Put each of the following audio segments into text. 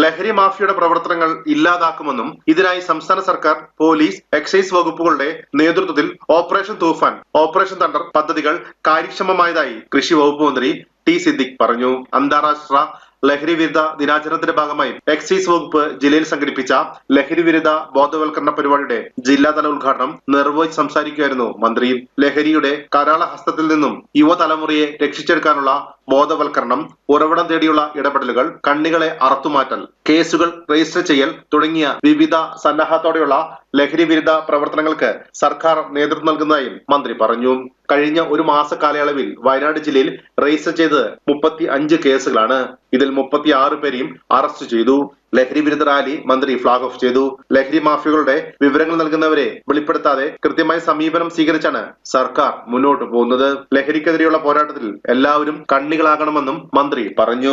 ലഹരി മാഫിയയുടെ പ്രവർത്തനങ്ങൾ ഇല്ലാതാക്കുമെന്നും ഇതിനായി സംസ്ഥാന സർക്കാർ പോലീസ് എക്സൈസ് വകുപ്പുകളുടെ നേതൃത്വത്തിൽ ഓപ്പറേഷൻ തൂഫാൻ ഓപ്പറേഷൻ തണ്ടർ പദ്ധതികൾ കാര്യക്ഷമമായതായി കൃഷി വകുപ്പ് മന്ത്രി ടി സിദ്ദിഖ് പറഞ്ഞു അന്താരാഷ്ട്ര ലഹരി വിരുദ്ധ ദിനാചരണത്തിന്റെ ഭാഗമായി എക്സൈസ് വകുപ്പ് ജില്ലയിൽ സംഘടിപ്പിച്ച ലഹരി വിരുദ്ധ ബോധവൽക്കരണ പരിപാടിയുടെ ജില്ലാതല ഉദ്ഘാടനം നിർവഹിച്ച് സംസാരിക്കുകയായിരുന്നു മന്ത്രി ലഹരിയുടെ കരാള ഹസ്തത്തിൽ നിന്നും യുവതലമുറയെ രക്ഷിച്ചെടുക്കാനുള്ള ബോധവൽക്കരണം ഉറവിടം തേടിയുള്ള ഇടപെടലുകൾ കണ്ണികളെ അറത്തുമാറ്റൽ കേസുകൾ രജിസ്റ്റർ ചെയ്യൽ തുടങ്ങിയ വിവിധ സന്നാഹത്തോടെയുള്ള ലഹരി വിരുദ്ധ പ്രവർത്തനങ്ങൾക്ക് സർക്കാർ നേതൃത്വം നൽകുന്നതായും മന്ത്രി പറഞ്ഞു കഴിഞ്ഞ ഒരു മാസ കാലയളവിൽ വയനാട് ജില്ലയിൽ രജിസ്റ്റർ ചെയ്ത് മുപ്പത്തി അഞ്ച് കേസുകളാണ് ഇതിൽ മുപ്പത്തി ആറ് പേരെയും അറസ്റ്റ് ചെയ്തു ലഹരി വിരുദ്ധ റാലി മന്ത്രി ഫ്ളാഗ് ഓഫ് ചെയ്തു ലഹരി മാഫിയകളുടെ വിവരങ്ങൾ നൽകുന്നവരെ വെളിപ്പെടുത്താതെ കൃത്യമായ സമീപനം സ്വീകരിച്ചാണ് സർക്കാർ മുന്നോട്ട് പോകുന്നത് ലഹരിക്കെതിരെയുള്ള പോരാട്ടത്തിൽ എല്ലാവരും കണ്ണികളാകണമെന്നും മന്ത്രി പറഞ്ഞു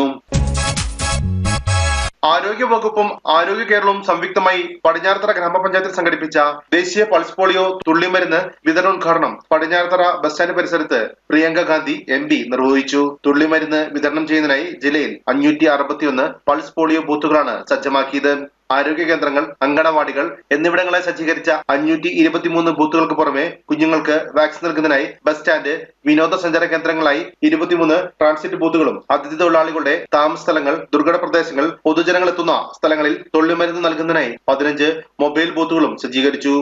ആരോഗ്യ വകുപ്പും ആരോഗ്യ കേരളവും സംയുക്തമായി പടിഞ്ഞാറത്തറ ഗ്രാമപഞ്ചായത്തിൽ സംഘടിപ്പിച്ച ദേശീയ പൾസ് പോളിയോ തുള്ളിമരുന്ന് വിതരണോദ്ഘാടനം പടിഞ്ഞാറത്തറ ബസ് സ്റ്റാൻഡ് പരിസരത്ത് പ്രിയങ്ക ഗാന്ധി എം പി നിർവഹിച്ചു തുള്ളിമരുന്ന് വിതരണം ചെയ്യുന്നതിനായി ജില്ലയിൽ അഞ്ഞൂറ്റി അറുപത്തിയൊന്ന് പൾസ് പോളിയോ ബൂത്തുകളാണ് സജ്ജമാക്കിയത് ആരോഗ്യ കേന്ദ്രങ്ങൾ അങ്കണവാടികൾ എന്നിവിടങ്ങളെ സജ്ജീകരിച്ച അഞ്ഞൂറ്റി ഇരുപത്തിമൂന്ന് ബൂത്തുകൾക്ക് പുറമെ കുഞ്ഞുങ്ങൾക്ക് വാക്സിൻ നൽകുന്നതിനായി ബസ് സ്റ്റാൻഡ് വിനോദസഞ്ചാര കേന്ദ്രങ്ങളായി ഇരുപത്തിമൂന്ന് ട്രാൻസിറ്റ് ബൂത്തുകളും അതിഥി തൊഴിലാളികളുടെ താമസ സ്ഥലങ്ങൾ ദുർഘട പ്രദേശങ്ങൾ പൊതുജനങ്ങൾ എത്തുന്ന സ്ഥലങ്ങളിൽ തൊഴിലുമരുന്ന് നൽകുന്നതിനായി പതിനഞ്ച് മൊബൈൽ ബൂത്തുകളും സജ്ജീകരിച്ചു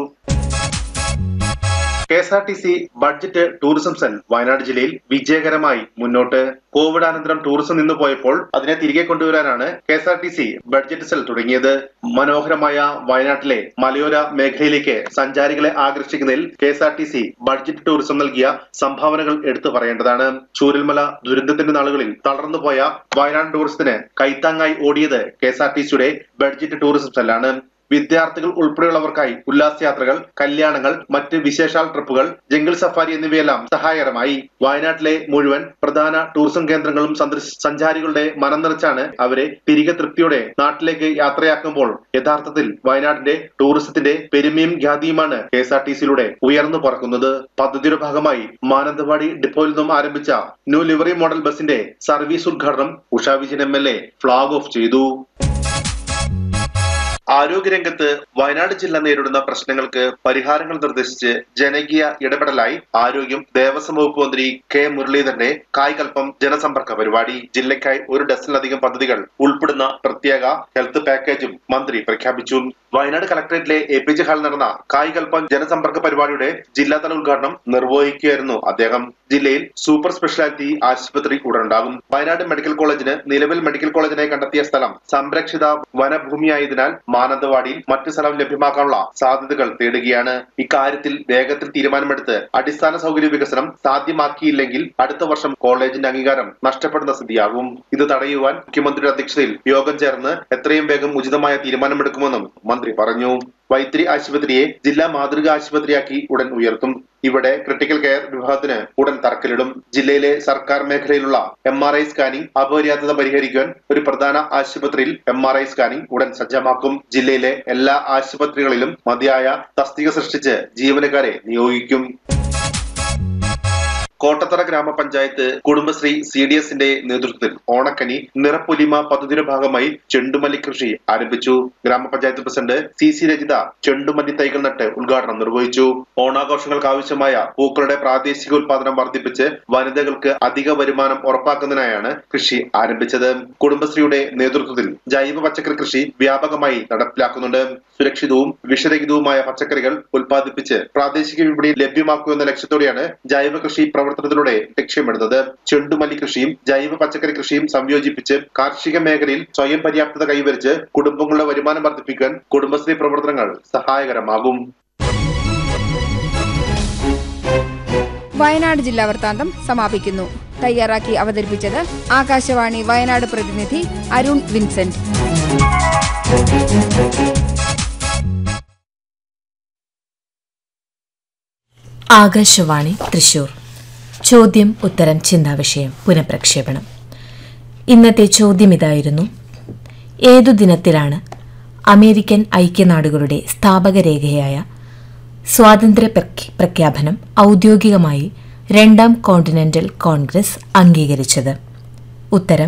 K S R T C budget tourism cell Wayanad ജില്ലയിൽ വിജയകരമായി മുന്നോട്ട് കോവിഡാനന്തരം ടൂറിസം നിന്നു പോയപ്പോൾ അതിനെ തിരികെ കൊണ്ടുവരാനാണ് K S R T C budget cell തുടങ്ങിയത് മനോഹരമായ വയനാട്ടിലെ മലയോര മേഖലയിലേക്ക് സഞ്ചാരികളെ ആകർഷിക്കുന്നതിൽ K S R T C budget tourism നൽകിയ സംഭാവനകൾ എടുത്തു പറയേണ്ടതാണ് ചൂരൽമല ദുരന്തത്തിന്റെ നാളുകളിൽ തളർന്നുപോയ വയനാട് ടൂറിസത്തിന് കൈത്താങ്ങായി ഓടിയത് കെ എസ് ആർ ടി സിയുടെ ബഡ്ജറ്റ് ടൂറിസം സെല്ലാണ് വിദ്യാർത്ഥികൾ ഉൾപ്പെടെയുള്ളവർക്കായി ഉല്ലാസയാത്രകൾ കല്യാണങ്ങൾ മറ്റ് വിശേഷാൽ ട്രിപ്പുകൾ ജംഗിൾ സഫാരി എന്നിവയെല്ലാം സഹായകരമായി വയനാട്ടിലെ മുഴുവൻ പ്രധാന ടൂറിസം കേന്ദ്രങ്ങളും സന്ദർശി സഞ്ചാരികളുടെ മനം നിറച്ചാണ് അവരെ തിരികെ തൃപ്തിയോടെ നാട്ടിലേക്ക് യാത്രയാക്കുമ്പോൾ യഥാർത്ഥത്തിൽ വയനാടിന്റെ ടൂറിസത്തിന്റെ പെരുമയും ഖ്യാതിയുമാണ് കെ എസ് ആർ ടി സിയിലൂടെ ഉയർന്നു പറക്കുന്നത് പദ്ധതിയുടെ ഭാഗമായി മാനന്തവാടി ഡിപ്പോയിൽ നിന്നും ആരംഭിച്ച ന്യൂ ലിവറി മോഡൽ ബസിന്റെ സർവീസ് ഉദ്ഘാടനം Usha Vijayan M L A flag off ചെയ്തു ആരോഗ്യരംഗത്ത് വയനാട് ജില്ല നേരിടുന്ന പ്രശ്നങ്ങൾക്ക് പരിഹാരങ്ങൾ നിർദ്ദേശിച്ച് ജനകീയ ഇടപെടലായി ആരോഗ്യം ദേവസ്വം വകുപ്പ് മന്ത്രി കെ മുരളീധരന്റെ കായ്കൽപ്പം ജനസമ്പർക്ക പരിപാടി ജില്ലയ്ക്കായി ഒരു ഡസനിലധികം പദ്ധതികൾ ഉൾപ്പെടുന്ന പ്രത്യേക ഹെൽത്ത് പാക്കേജും മന്ത്രി പ്രഖ്യാപിച്ചു വയനാട് കളക്ടറേറ്റിലെ എ പി ജി ഹാളിൽ നടന്ന കായ്കൽപ്പം ജനസമ്പർക്ക പരിപാടിയുടെ ജില്ലാതല ഉദ്ഘാടനം നിർവഹിക്കുകയായിരുന്നു അദ്ദേഹം ജില്ലയിൽ സൂപ്പർ സ്പെഷ്യാലിറ്റി ആശുപത്രി ഉടനുണ്ടാകും വയനാട് മെഡിക്കൽ കോളേജിന് നിലവിൽ മെഡിക്കൽ കോളേജിനായി കണ്ടെത്തിയ സ്ഥലം സംരക്ഷിത വനഭൂമിയായതിനാൽ മാനന്തവാടിയിൽ മറ്റു സ്ഥലം ലഭ്യമാക്കാനുള്ള സാധ്യതകൾ തേടുകയാണ് ഇക്കാര്യത്തിൽ വേഗത്തിൽ തീരുമാനമെടുത്ത് അടിസ്ഥാന സൗകര്യ വികസനം സാധ്യമാക്കിയില്ലെങ്കിൽ അടുത്ത വർഷം കോളേജിന്റെ അംഗീകാരം നഷ്ടപ്പെടുന്ന സ്ഥിതിയാകും ഇത് തടയുവാൻ മുഖ്യമന്ത്രിയുടെ അധ്യക്ഷതയിൽ യോഗം ചേർന്ന് എത്രയും വേഗം ഉചിതമായ തീരുമാനമെടുക്കുമെന്നും മന്ത്രി പറഞ്ഞു വൈത്തിരി ആശുപത്രിയെ ജില്ലാ മാതൃകാ ആശുപത്രിയാക്കി ഉടൻ ഉയർത്തും ഇവിടെ ക്രിട്ടിക്കൽ കെയർ വിഭാഗത്തിന് ഉടൻ തറക്കല്ലിടും ജില്ലയിലെ സർക്കാർ മേഖലയിലുള്ള എം ആർ ഐ സ്കാനിംഗ് അപര്യാപ്തത പരിഹരിക്കുവാൻ ഒരു പ്രധാന ആശുപത്രിയിൽ എം ആർ ഐ സ്കാനിംഗ് ഉടൻ സജ്ജമാക്കും ജില്ലയിലെ എല്ലാ ആശുപത്രികളിലും മതിയായ തസ്തിക സൃഷ്ടിച്ച് ജീവനക്കാരെ നിയോഗിക്കും കോട്ടത്തറ ഗ്രാമപഞ്ചായത്ത് കുടുംബശ്രീ സി ഡി എസിന്റെ നേതൃത്വത്തിൽ ഓണക്കനി നിറപ്പൊലിമ പദ്ധതിയുടെ ഭാഗമായി ചെണ്ടുമല്ലി കൃഷി ആരംഭിച്ചു ഗ്രാമപഞ്ചായത്ത് പ്രസിഡന്റ് സി സി രജിത ചെണ്ടുമല്ലി തൈകൾ നട്ട് ഉദ്ഘാടനം നിർവഹിച്ചു ഓണാഘോഷങ്ങൾക്ക് ആവശ്യമായ പൂക്കളുടെ പ്രാദേശിക ഉൽപാദനം വർദ്ധിപ്പിച്ച് വനിതകൾക്ക് അധിക വരുമാനം ഉറപ്പാക്കുന്നതിനായാണ് കൃഷി ആരംഭിച്ചത് കുടുംബശ്രീയുടെ നേതൃത്വത്തിൽ ജൈവ പച്ചക്കറി കൃഷി വ്യാപകമായി നടപ്പിലാക്കുന്നുണ്ട് സുരക്ഷിതവും വിഷരഹിതവുമായ പച്ചക്കറികൾ ഉൽപ്പാദിപ്പിച്ച് പ്രാദേശിക വിപണിയിൽ ലഭ്യമാക്കുക എന്ന ലക്ഷ്യത്തോടെയാണ് ജൈവ കൃഷി പ്രവർത്തനത്തിലൂടെ ലക്ഷ്യമിടുന്നത് ചെണ്ടുമല്ലി കൃഷിയും ജൈവ പച്ചക്കറി കൃഷിയും സംയോജിപ്പിച്ച് കാർഷിക മേഖലയിൽ സ്വയം പര്യാപ്തത കൈവരിച്ച് കുടുംബങ്ങളുടെ വരുമാനം വർദ്ധിപ്പിക്കാൻ കുടുംബശ്രീ പ്രവർത്തനങ്ങൾ സഹായകരമാകും വയനാട് ജില്ലാ വൃത്താന്തം സമാപിക്കുന്നു തയ്യാറാക്കി അവതരിപ്പിച്ചത് ആകാശവാണി വയനാട് പ്രതിനിധി അരുൺ വിൻസെന്റ് ആകാശവാണി തൃശൂർ ചോദ്യം ഉത്തരം ചിന്താവിഷയം പുനഃപ്രക്ഷേപണം ഇന്നത്തെ ചോദ്യം ഇതായിരുന്നു ഏതു ദിനത്തിലാണ് അമേരിക്കൻ ഐക്യനാടുകളുടെ സ്ഥാപക രേഖയായ സ്വാതന്ത്ര്യ പ്രഖ്യ- പ്രഖ്യാപനം ഔദ്യോഗികമായി രണ്ടാം കോണ്ടിനെന്റൽ കോൺഗ്രസ് അംഗീകരിച്ചത് ഉത്തരം